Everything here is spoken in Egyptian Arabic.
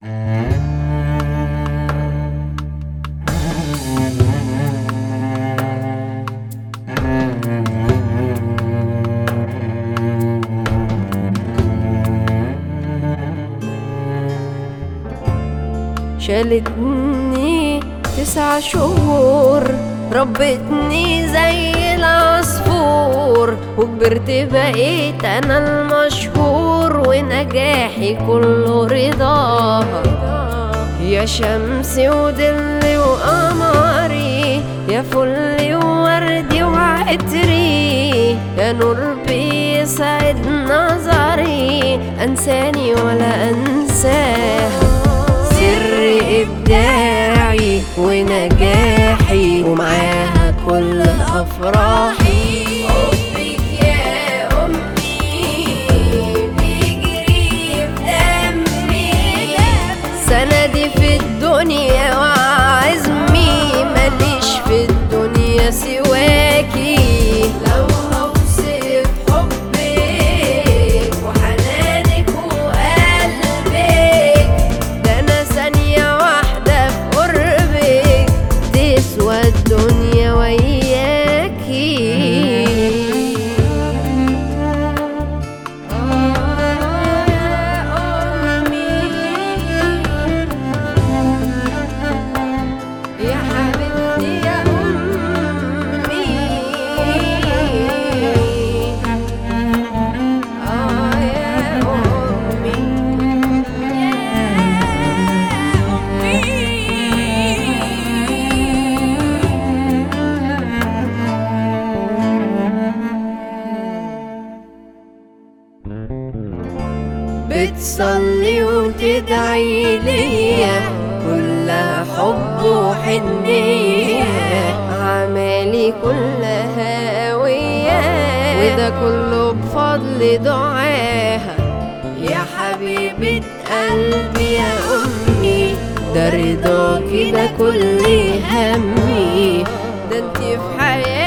شالتني تسع شهور ربتني زي العصفور وكبرت بقيت انا المشهور ونجاحي كله رضاها يا شمسي ودلي وقمري يا فلي ووردي وعطري يا نور بيسعد نظري انساني ولا انساها سر ابداعي ونجاحي ومعاها كل افراحي حبك يا امي بيجري في دمي سندي في الدنيا وعزمي ماليش في الدنيا سواكي لو هوصف حبك وحنانك وقلبك ده انا ثانية واحدة في قربك تسوى الدنيا وياكي يا حبيبتي يا أمي آه يا أمي بتصلي وتدعي ليا كلها حب وحنية أعمالي كلها هوية وده كله بفضل دعاها يا حبيبة قلبي يا أمي ده رضاكي ده كل همي ده انتي في حياتي